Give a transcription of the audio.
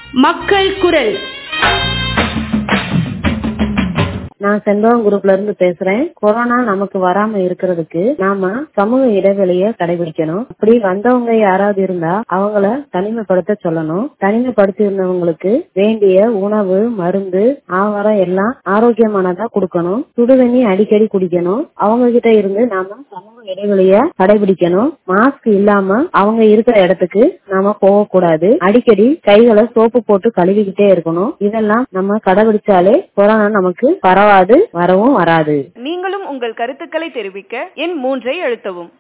மக்கள் குரல் நான் செண்பகம் குரூப்ல இருந்து பேசுறேன் கொரோனா நமக்கு வராம இருக்கிறதுக்கு நாம சமூக இடைவெளிய கடைபிடிக்கணும் அப்படி வந்தவங்க யாராவது இருந்தா அவங்கள தனிமைப்படுத்த சொல்லணும் தனிமைப்படுத்தி இருந்தவங்களுக்கு வேண்டிய உணவு மருந்து ஆகாரம் எல்லாம் ஆரோக்கியமானதா கொடுக்கணும் சுடுதண்ணி அடிக்கடி குடிக்கணும் அவங்க கிட்ட இருந்து நாம சமூக இடைவெளிய கடைபிடிக்கணும் மாஸ்க் இல்லாம அவங்க இருக்கிற இடத்துக்கு நாம போகக்கூடாது அடிக்கடி கைகளை சோப்பு போட்டு கழுவிக்கிட்டே இருக்கணும் இதெல்லாம் நம்ம கடைபிடிச்சாலே கொரோனா நமக்கு பரவாது வரவும் வராது நீங்களும் உங்கள் கருத்துக்களை தெரிவிக்க எண் மூன்றை அழுத்தவும்